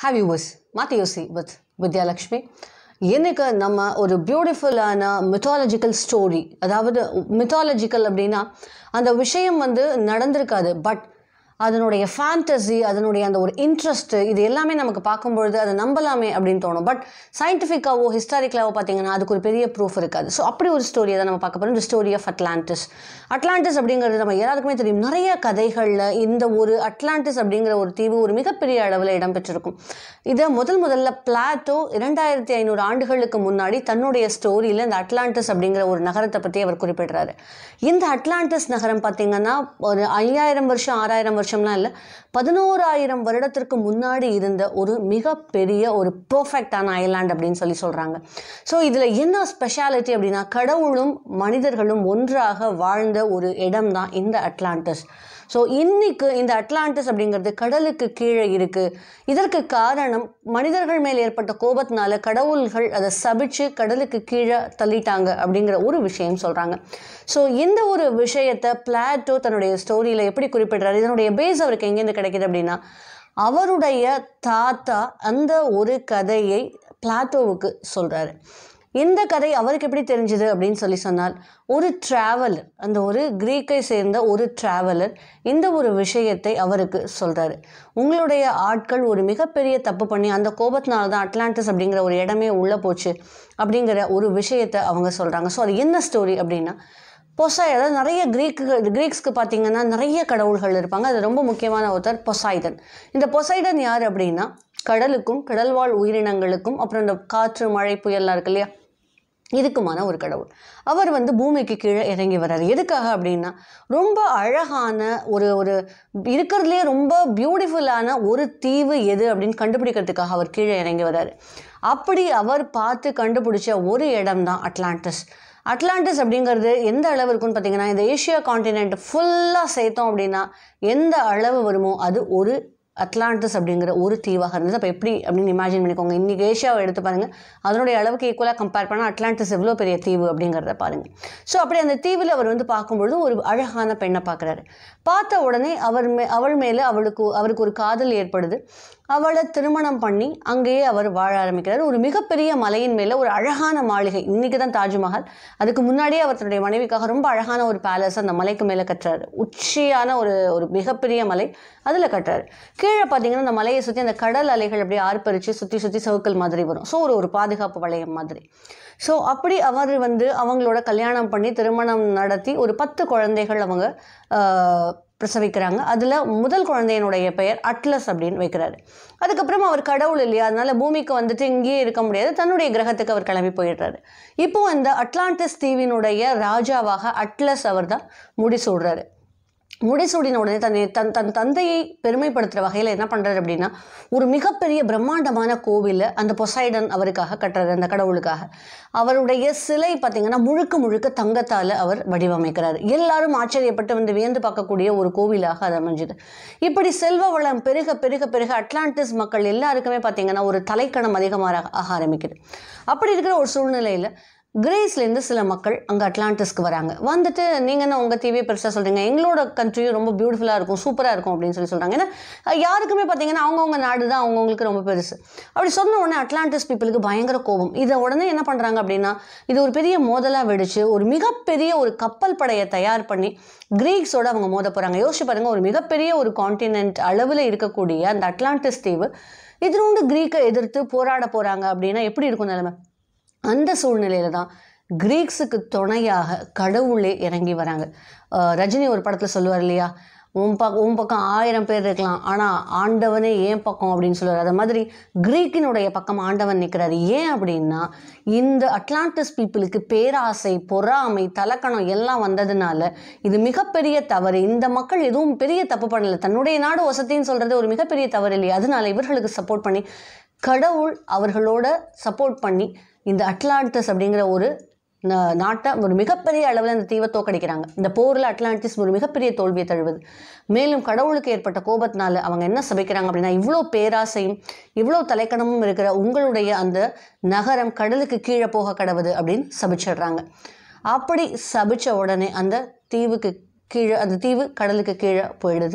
have viewers மாற்றி யோசி with Vidyalakshmi இன்னைக்கு நம்ம ஒரு பியூட்டிஃபுல்லான மித்தாலஜிக்கல் ஸ்டோரி அதாவது மித்தாலஜிக்கல் அப்படின்னா அந்த விஷயம் வந்து நடந்திருக்காது பட் அதனுடைய ஃபேண்டசி அதனுடைய அந்த ஒரு இன்ட்ரெஸ்ட்டு இது எல்லாமே நமக்கு பார்க்கும்பொழுது அதை நம்பலாமே அப்படின்னு தோணும் பட் சயின்டிஃபிக்காவோ ஹிஸ்டாரிக்கலாவோ பார்த்தீங்கன்னா அதுக்கு ஒரு பெரிய ப்ரூஃப் இருக்காது ஸோ அப்படி ஒரு ஸ்டோரியை தான் நம்ம பார்க்க போகிறோம் இந்த ஸ்டோரி ஆஃப் அட்லாண்டிஸ் அட்லாண்டிஸ் அப்படிங்கிறது நம்ம எல்லாருக்குமே தெரியும் நிறைய கதைகளில் இந்த ஒரு அட்லாண்டிஸ் அப்படிங்கிற ஒரு தீவு ஒரு மிகப்பெரிய அளவில் இடம்பெற்றிருக்கும் இதை முதல் முதல்ல பிளாட்டோ இரண்டாயிரத்தி ஐநூறு ஆண்டுகளுக்கு முன்னாடி தன்னுடைய ஸ்டோரியில் இந்த அட்லாண்டிஸ் அப்படிங்கிற ஒரு நகரத்தை பற்றி அவர் குறிப்பிடுறாரு இந்த அட்லாண்டிஸ் நகரம் பார்த்தீங்கன்னா ஒரு ஐயாயிரம் வருஷம் ஆறாயிரம் வருஷம்லாம் இல்லை பதினோராயிரம் வருடத்திற்கு முன்னாடி இருந்த ஒரு மிகப்பெரிய ஒரு பர்ஃபெக்டான ஐலாண்ட் அப்படின்னு சொல்லி சொல்கிறாங்க ஸோ இதில் என்ன ஸ்பெஷாலிட்டி அப்படின்னா கடவுளும் மனிதர்களும் ஒன்றாக வாழ்ந்த ஒரு இடம் தான் இந்த அட்லாண்டிஸ் ஸோ இன்னைக்கு இந்த அட்லாண்டிஸ் அப்படிங்கிறது கடலுக்கு கீழே இருக்குது இதற்கு காரணம் மனிதர்கள் மேல் ஏற்பட்ட கோபத்தினால கடவுள்கள் அதை சபிச்சு கடலுக்கு கீழே தள்ளிட்டாங்க அப்படிங்கிற ஒரு விஷயம் சொல்கிறாங்க ஸோ இந்த ஒரு விஷயத்தை பிளாட்டோ தன்னுடைய ஸ்டோரியில் எப்படி குறிப்பிடுறாரு இதனுடைய பேஸ் அவருக்கு எங்கேருந்து கிடைக்குது அப்படின்னா அவருடைய தாத்தா அந்த ஒரு கதையை பிளாட்டோவுக்கு சொல்கிறாரு இந்த கதை அவருக்கு எப்படி தெரிஞ்சுது அப்படின்னு சொல்லி சொன்னால் ஒரு டிராவலர் அந்த ஒரு கிரீக்கை சேர்ந்த ஒரு டிராவலர் இந்த ஒரு விஷயத்தை அவருக்கு சொல்கிறாரு உங்களுடைய ஆட்கள் ஒரு மிகப்பெரிய தப்பு பண்ணி அந்த கோபத்தினால தான் அட்லாண்டிஸ் அப்படிங்கிற ஒரு இடமே உள்ளே போச்சு அப்படிங்கிற ஒரு விஷயத்தை அவங்க சொல்கிறாங்க ஸோ அது என்ன ஸ்டோரி அப்படின்னா பொசை அதாவது நிறைய கிரீக்கு கிரீக்ஸ்க்கு பார்த்தீங்கன்னா நிறைய கடவுள்கள் இருப்பாங்க அது ரொம்ப முக்கியமான ஒருத்தர் பொசைடன் இந்த பொசைடன் யார் அப்படின்னா கடலுக்கும் கடல்வாழ் உயிரினங்களுக்கும் அப்புறம் இந்த காற்று மழை புயல்லாம் இருக்கு இல்லையா இதுக்குமான ஒரு கடவுள் அவர் வந்து பூமிக்கு கீழே இறங்கி வர்றாரு எதுக்காக அப்படின்னா ரொம்ப அழகான ஒரு ஒரு இருக்கிறதுலே ரொம்ப பியூட்டிஃபுல்லான ஒரு தீவு எது அப்படின்னு கண்டுபிடிக்கிறதுக்காக அவர் கீழே இறங்கி வர்றாரு அப்படி அவர் பார்த்து கண்டுபிடிச்ச ஒரு இடம் தான் அட்லாண்டிஸ் அட்லாண்டிஸ் அப்படிங்கிறது எந்த அளவு இருக்குன்னு பார்த்தீங்கன்னா இந்த ஏஷியா காண்டினென்ட் ஃபுல்லாக சேர்த்தோம் அப்படின்னா எந்த அளவு வருமோ அது ஒரு அட்லாண்டிஸ் அப்படிங்கிற ஒரு தீவாக இருந்தது அப்போ எப்படி அப்படின்னு இமேஜின் பண்ணிக்கோங்க இன்றைக்கி ஏஷியாவை எடுத்து பாருங்கள் அதனுடைய அளவுக்கு ஈக்குவலாக கம்பேர் பண்ணால் அட்லாண்டிஸ் எவ்வளோ பெரிய தீவு அப்படிங்கிறத பாருங்கள் ஸோ அப்படி அந்த தீவில் அவர் வந்து பார்க்கும்பொழுது ஒரு அழகான பெண்ணை பார்க்குறாரு பார்த்த உடனே அவர் மே அவள் மேலே அவளுக்கு அவருக்கு ஒரு காதல் ஏற்படுது அவளை திருமணம் பண்ணி அங்கேயே அவர் வாழ ஆரம்பிக்கிறார் ஒரு மிகப்பெரிய மலையின் மேலே ஒரு அழகான மாளிகை இன்றைக்கி தான் தாஜ்மஹால் அதுக்கு முன்னாடியே அவர் தன்னுடைய மனைவிக்காக ரொம்ப அழகான ஒரு பேலஸ் அந்த மலைக்கு மேலே கட்டுறாரு உச்சியான ஒரு ஒரு மிகப்பெரிய மலை அதில் கட்டுறாரு கீழே பார்த்தீங்கன்னா அந்த மலையை சுற்றி அந்த கடல் அலைகள் அப்படியே ஆர்ப்பரித்து சுற்றி சுற்றி சவுக்கல் மாதிரி வரும் ஸோ ஒரு ஒரு பாதுகாப்பு வளையம் மாதிரி ஸோ அப்படி அவர் வந்து அவங்களோட கல்யாணம் பண்ணி திருமணம் நடத்தி ஒரு பத்து குழந்தைகள் அவங்க பிரசவிக்கிறாங்க அதில் முதல் குழந்தையினுடைய பெயர் அட்லஸ் அப்படின்னு வைக்கிறாரு அதுக்கப்புறம் அவர் கடவுள் இல்லையா அதனால பூமிக்கு வந்துட்டு இங்கேயே இருக்க முடியாது தன்னுடைய கிரகத்துக்கு அவர் கிளம்பி போயிடுறாரு இப்போ இந்த அட்லாண்டிஸ் தீவினுடைய ராஜாவாக அட்லஸ் அவர் தான் முடிசூடுறாரு முடிசூடின உடனே தன்னை தன் தன் தந்தையை பெருமைப்படுத்துகிற வகையில் என்ன பண்ணுறாரு அப்படின்னா ஒரு மிகப்பெரிய பிரம்மாண்டமான கோவிலை அந்த பொசைடன் அவருக்காக கட்டுறாரு அந்த கடவுளுக்காக அவருடைய சிலை பார்த்திங்கன்னா முழுக்க முழுக்க தங்கத்தால் அவர் வடிவமைக்கிறார் எல்லாரும் ஆச்சரியப்பட்டு வந்து வியந்து பார்க்கக்கூடிய ஒரு கோவிலாக அது அமைஞ்சுது இப்படி செல்வ வளம் பெருக பெருக பெருக அட்லாண்டிஸ் மக்கள் எல்லாருக்குமே பார்த்திங்கன்னா ஒரு தலைக்கணம் அதிகமாக ஆக ஆரம்பிக்குது அப்படி இருக்கிற ஒரு சூழ்நிலையில் கிரேஸ்லேருந்து சில மக்கள் அங்கே அட்லாண்டிஸ்க்கு வராங்க வந்துட்டு நீங்கள் என்ன உங்கள் தீவியை பெருசாக சொல்கிறீங்க எங்களோட கண்ட்ரியும் ரொம்ப பியூட்டிஃபுல்லாக இருக்கும் சூப்பராக இருக்கும் அப்படின்னு சொல்லி சொல்கிறாங்க ஏன்னா யாருக்குமே பார்த்தீங்கன்னா அவங்கவுங்க நாடு தான் அவங்கவுங்களுக்கு ரொம்ப பெருசு அப்படி சொன்ன உடனே அட்லாண்டிஸ் பீப்புளுக்கு பயங்கர கோபம் இதை உடனே என்ன பண்ணுறாங்க அப்படின்னா இது ஒரு பெரிய மோதலாக வெடிச்சு ஒரு மிகப்பெரிய ஒரு கப்பல் படையை தயார் பண்ணி கிரீக்ஸோட அவங்க மோத போகிறாங்க யோசிச்சு பாருங்கள் ஒரு மிகப்பெரிய ஒரு காண்டினென்ட் அளவில் இருக்கக்கூடிய அந்த அட்லாண்டிஸ் தீவு இதனோண்டு கிரீக்கை எதிர்த்து போராட போகிறாங்க அப்படின்னா எப்படி இருக்கும் நிலைமை அந்த சூழ்நிலையில தான் கிரீக்ஸுக்கு துணையாக கடவுளே இறங்கி வராங்க ரஜினி ஒரு படத்தில் சொல்லுவார் இல்லையா உன் பக் உன் பக்கம் ஆயிரம் பேர் இருக்கலாம் ஆனால் ஆண்டவனே ஏன் பக்கம் அப்படின்னு சொல்லுவார் அது மாதிரி கிரீக்கினுடைய பக்கம் ஆண்டவன் நிற்கிறாரு ஏன் அப்படின்னா இந்த அட்லாண்டிஸ் பீப்புளுக்கு பேராசை பொறாமை தலக்கணம் எல்லாம் வந்ததுனால இது மிகப்பெரிய தவறு இந்த மக்கள் எதுவும் பெரிய தப்பு பண்ணலை தன்னுடைய நாடு வசதின்னு சொல்கிறது ஒரு மிகப்பெரிய தவறு இல்லையா அதனால இவர்களுக்கு சப்போர்ட் பண்ணி கடவுள் அவர்களோட சப்போர்ட் பண்ணி இந்த அட்லாண்டிஸ் அப்படிங்கிற ஒரு நாட்டை ஒரு மிகப்பெரிய அளவில் இந்த தீவை தோக்கடிக்கிறாங்க இந்த போரில் அட்லாண்டிஸ் ஒரு மிகப்பெரிய தோல்வியை தழுவுது மேலும் கடவுளுக்கு ஏற்பட்ட கோபத்தினால அவங்க என்ன சபிக்கிறாங்க அப்படின்னா இவ்வளோ பேராசையும் இவ்வளோ தலைக்கணமும் இருக்கிற உங்களுடைய அந்த நகரம் கடலுக்கு கீழே போக கடவுது அப்படின்னு சபிச்சிடுறாங்க அப்படி சபிச்ச உடனே அந்த தீவுக்கு கீழே அந்த தீவு கடலுக்கு கீழே போயிடுது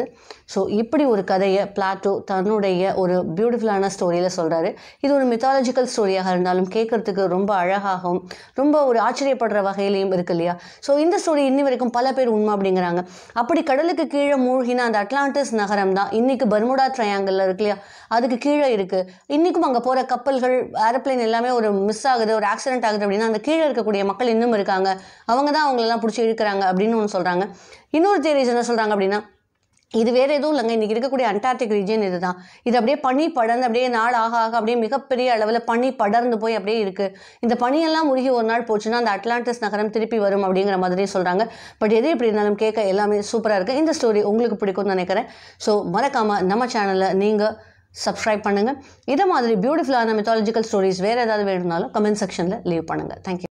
ஸோ இப்படி ஒரு கதையை பிளாட்டோ தன்னுடைய ஒரு பியூட்டிஃபுல்லான ஸ்டோரியில் சொல்கிறாரு இது ஒரு மித்தாலஜிக்கல் ஸ்டோரியாக இருந்தாலும் கேட்குறதுக்கு ரொம்ப அழகாகவும் ரொம்ப ஒரு ஆச்சரியப்படுற வகையிலையும் இருக்கு இல்லையா ஸோ இந்த ஸ்டோரி இன்னி வரைக்கும் பல பேர் உண்மை அப்படிங்கிறாங்க அப்படி கடலுக்கு கீழே மூழ்கின அந்த அட்லாண்டிஸ் நகரம் தான் இன்னைக்கு பர்முடா ட்ரையாங்கிள் இருக்கு இல்லையா அதுக்கு கீழே இருக்குது இன்றைக்கும் அங்கே போகிற கப்பல்கள் ஏரோப்ளேன் எல்லாமே ஒரு மிஸ் ஆகுது ஒரு ஆக்சிடென்ட் ஆகுது அப்படின்னா அந்த கீழே இருக்கக்கூடிய மக்கள் இன்னும் இருக்காங்க அவங்க தான் அவங்களெல்லாம் பிடிச்சி இழுக்கிறாங்க அப்படின்னு ஒன்று சொல்கிறாங்க இன்னொரு தேரிஸ் என்ன சொல்கிறாங்க அப்படின்னா இது வேறு எதுவும் இல்லைங்க இன்றைக்கி இருக்கக்கூடிய அண்டார்டிக் ரீஜன் இதுதான் இது அப்படியே பனி படர்ந்து அப்படியே நாள் ஆக ஆக அப்படியே மிகப்பெரிய அளவில் பனி படர்ந்து போய் அப்படியே இருக்குது இந்த பனியெல்லாம் முருகி ஒரு நாள் போச்சுன்னா அந்த அட்லாண்டிஸ் நகரம் திருப்பி வரும் அப்படிங்கிற மாதிரி சொல்கிறாங்க பட் எது எப்படி இருந்தாலும் கேட்க எல்லாமே சூப்பராக இருக்குது இந்த ஸ்டோரி உங்களுக்கு பிடிக்கும்னு நினைக்கிறேன் ஸோ மறக்காமல் நம்ம சேனலை நீங்கள் சப்ஸ்கிரைப் பண்ணுங்கள் இதை மாதிரி பியூட்டிஃபுல்லான மித்தாலஜிக்கல் ஸ்டோரிஸ் வேறு ஏதாவது வேணும்னாலும் கமெண்ட் செக்ஷனில் லீவ் பண்ணுங்கள் தேங்க்யூ